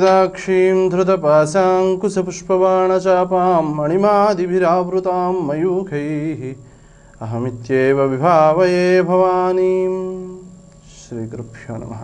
విశాలాక్షీం ధృతపాశాంకుశపుష్పబాణచాపాం మణిమాదిభిరావృతాం మయూఖైः అహమిత్యేవ విభావయే భవానీం శ్రీగురుభ్యో నమః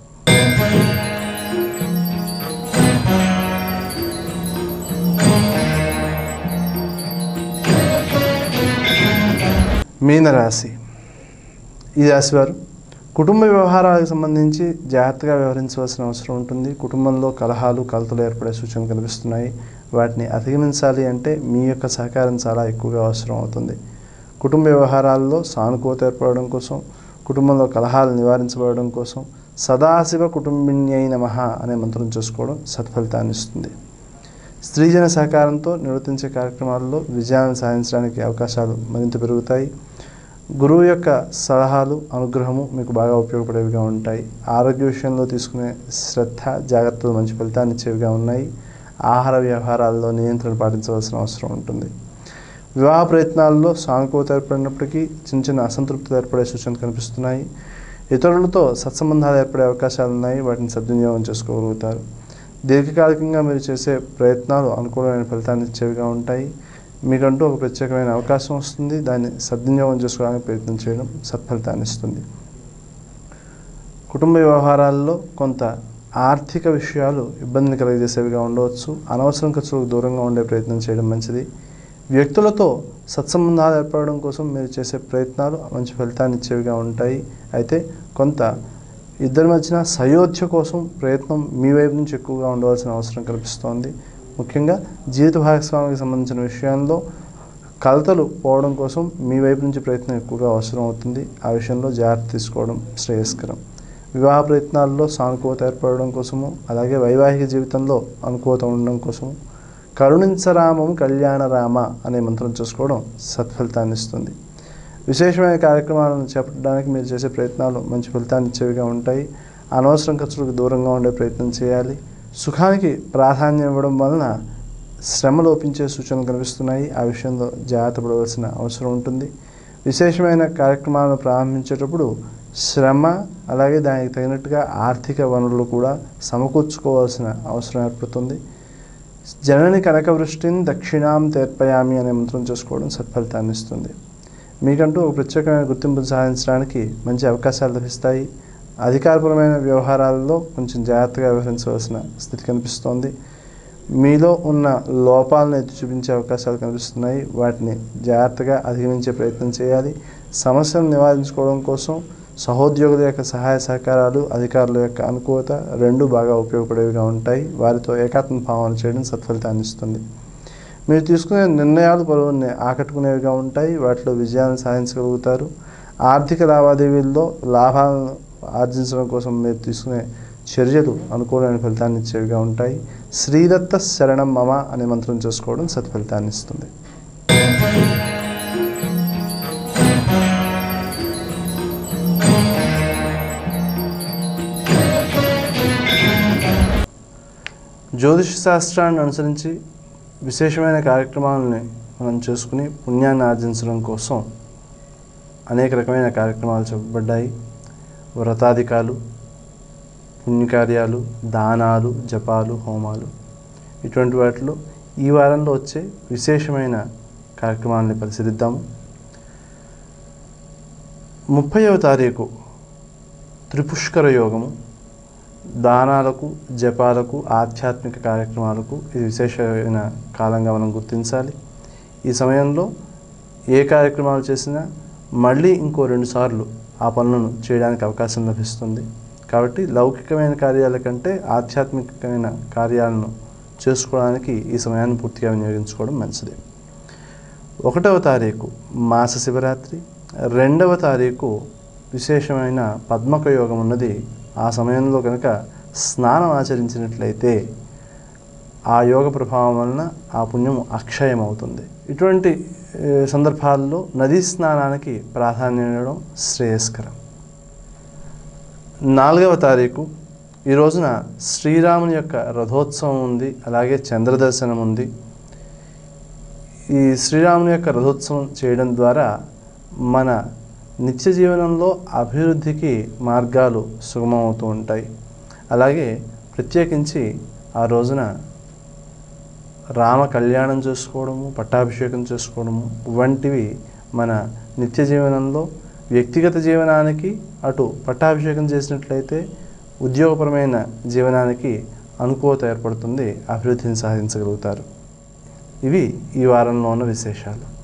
మీనరాశి ఈ రాశి వారు కుటుంబ వ్యవహారాలకు సంబంధించి జాగ్రత్తగా వ్యవహరించవలసిన అవసరం ఉంటుంది కుటుంబంలో కలహాలు కలతలు ఏర్పడే సూచనలు కనిపిస్తున్నాయి వాటిని అధిగమించాలి అంటే మీ యొక్క సహకారం చాలా ఎక్కువగా అవసరం అవుతుంది కుటుంబ వ్యవహారాల్లో సానుకూలత ఏర్పడడం కోసం కుటుంబంలో కలహాలు నివారించబడడం కోసం సదాశివ కుటుంబిన్యై నమః అనే మంత్రం చేసుకోవడం సత్ఫలితాన్ని ఇస్తుంది స్త్రీజన సహకారంతో నిర్వర్తించే కార్యక్రమాల్లో విజయాన్ని సాధించడానికి అవకాశాలు మరింత పెరుగుతాయి గురువు యొక్క సలహాలు అనుగ్రహము మీకు బాగా ఉపయోగపడేవిగా ఉంటాయి ఆరోగ్య విషయంలో తీసుకునే శ్రద్ధ జాగ్రత్తలు మంచి ఫలితాన్ని ఇచ్చేవిగా ఉన్నాయి ఆహార వ్యవహారాల్లో నియంత్రణ పాటించవలసిన అవసరం ఉంటుంది వివాహ ప్రయత్నాల్లో సానుకూలత ఏర్పడినప్పటికీ చిన్న చిన్న అసంతృప్తులు ఏర్పడే సూచనలు కనిపిస్తున్నాయి ఇతరులతో సత్సంబంధాలు ఏర్పడే అవకాశాలు ఉన్నాయి వాటిని సద్వినియోగం చేసుకోగలుగుతారు దీర్ఘకాలికంగా మీరు చేసే ప్రయత్నాలు అనుకూలమైన ఫలితాన్ని ఇచ్చేవిగా ఉంటాయి మీకంటూ ఒక ప్రత్యేకమైన అవకాశం వస్తుంది దాన్ని సద్వినియోగం చేసుకోవడానికి ప్రయత్నం చేయడం సత్ఫలితాన్ని ఇస్తుంది కుటుంబ వ్యవహారాల్లో కొంత ఆర్థిక విషయాలు ఇబ్బందిని కలగజేసేవిగా ఉండవచ్చు అనవసరం ఖర్చులకు దూరంగా ఉండే ప్రయత్నం చేయడం మంచిది వ్యక్తులతో సత్సంబంధాలు ఏర్పడడం కోసం మీరు చేసే ప్రయత్నాలు మంచి ఫలితాన్ని ఇచ్చేవిగా ఉంటాయి అయితే కొంత ఇద్దరి మధ్యన సయోధ్య కోసం ప్రయత్నం మీ వైపు నుంచి ఎక్కువగా ఉండవలసిన అవసరం కనిపిస్తోంది ముఖ్యంగా జీవిత భాగస్వామికి సంబంధించిన విషయంలో కలతలు పోవడం కోసం మీ వైపు నుంచి ప్రయత్నం ఎక్కువగా అవసరం అవుతుంది ఆ విషయంలో జాగ్రత్త తీసుకోవడం శ్రేయస్కరం వివాహ ప్రయత్నాల్లో సానుకూలత ఏర్పడడం కోసము అలాగే వైవాహిక జీవితంలో అనుకూలత ఉండడం కోసము కరుణించరామం కళ్యాణరామ అనే మంత్రం చూసుకోవడం సత్ఫలితాన్ని ఇస్తుంది విశేషమైన కార్యక్రమాలను చేపట్టడానికి మీరు చేసే ప్రయత్నాలు మంచి ఫలితాన్ని ఇచ్చేవిగా ఉంటాయి అనవసరం ఖర్చులకు దూరంగా ఉండే ప్రయత్నం చేయాలి సుఖానికి ప్రాధాన్యం ఇవ్వడం వలన శ్రమ లోపించే సూచనలు కనిపిస్తున్నాయి ఆ విషయంలో జాగ్రత్త పడవలసిన అవసరం ఉంటుంది విశేషమైన కార్యక్రమాలను ప్రారంభించేటప్పుడు శ్రమ అలాగే దానికి తగినట్టుగా ఆర్థిక వనరులు కూడా సమకూర్చుకోవాల్సిన అవసరం ఏర్పడుతుంది జనని కనకవృష్టిని దక్షిణాం తీర్పయామి అనే మంత్రం చేసుకోవడం సత్ఫలితాన్ని ఇస్తుంది మీకంటూ ఒక ప్రత్యేకమైన గుర్తింపు సాధించడానికి మంచి అవకాశాలు లభిస్తాయి అధికారపరమైన వ్యవహారాల్లో కొంచెం జాగ్రత్తగా వ్యవహరించవలసిన స్థితి కనిపిస్తోంది మీలో ఉన్న లోపాలను ఎత్తి చూపించే అవకాశాలు కనిపిస్తున్నాయి వాటిని జాగ్రత్తగా అధిగమించే ప్రయత్నం చేయాలి సమస్యను నివారించుకోవడం కోసం సహోద్యోగుల యొక్క సహాయ సహకారాలు అధికారుల యొక్క అనుకూలత రెండు బాగా ఉపయోగపడేవిగా ఉంటాయి వారితో ఏకాత్మ భావన చేయడం సత్ఫలితాన్ని ఇస్తుంది మీరు తీసుకునే నిర్ణయాలు పలువురిని ఆకట్టుకునేవిగా ఉంటాయి వాటిలో విజయాన్ని సాధించగలుగుతారు ఆర్థిక లావాదేవీల్లో లాభాలను ఆర్జించడం కోసం మీరు తీసుకునే చర్యలు అనుకూలమైన ఫలితాన్ని ఇచ్చేవిగా ఉంటాయి శ్రీదత్త శరణం మమ అనే మంత్రం చేసుకోవడం సత్ఫలితాన్ని ఇస్తుంది జ్యోతిష శాస్త్రాన్ని అనుసరించి విశేషమైన కార్యక్రమాలని మనం చేసుకుని పుణ్యాన్ని ఆర్జించడం కోసం అనేక రకమైన కార్యక్రమాలు చెప్పబడ్డాయి వ్రతాధికాలు పుణ్యకార్యాలు దానాలు జపాలు హోమాలు ఇటువంటి వాటిలో ఈ వారంలో వచ్చే విశేషమైన కార్యక్రమాలని పరిశీలిద్దాము ముప్పైవ తారీఖు త్రిపుష్కర యోగము దానాలకు జపాలకు ఆధ్యాత్మిక కార్యక్రమాలకు ఇది విశేషమైన కాలంగా మనం గుర్తించాలి ఈ సమయంలో ఏ కార్యక్రమాలు చేసినా మళ్ళీ ఇంకో రెండు సార్లు ఆ పనులను చేయడానికి అవకాశం లభిస్తుంది కాబట్టి లౌకికమైన కార్యాల కంటే ఆధ్యాత్మికమైన కార్యాలను చేసుకోవడానికి ఈ సమయాన్ని పూర్తిగా వినియోగించుకోవడం మంచిది ఒకటవ తారీఖు మాస శివరాత్రి రెండవ తారీఖు విశేషమైన పద్మక యోగం ఉన్నది ఆ సమయంలో కనుక స్నానం ఆచరించినట్లయితే ఆ యోగ ప్రభావం వలన ఆ పుణ్యం అక్షయం అవుతుంది ఇటువంటి ఏ, సందర్భాల్లో నదీ స్నానానికి ప్రాధాన్యం ఇవ్వడం శ్రేయస్కరం నాలుగవ తారీఖు ఈ రోజున శ్రీరాముని యొక్క రథోత్సవం ఉంది అలాగే చంద్రదర్శనం ఉంది ఈ శ్రీరాముని యొక్క రథోత్సవం చేయడం ద్వారా మన నిత్య జీవనంలో అభివృద్ధికి మార్గాలు సుగమమవుతూ ఉంటాయి అలాగే ప్రత్యేకించి ఆ రోజున రామ కళ్యాణం చేసుకోవడము పట్టాభిషేకం చేసుకోవడము వంటివి మన నిత్య జీవనంలో వ్యక్తిగత జీవనానికి అటు పట్టాభిషేకం చేసినట్లయితే ఉద్యోగపరమైన జీవనానికి అనుకూలత ఏర్పడుతుంది అభివృద్ధిని సాధించగలుగుతారు ఇవి ఈ వారంలో ఉన్న విశేషాలు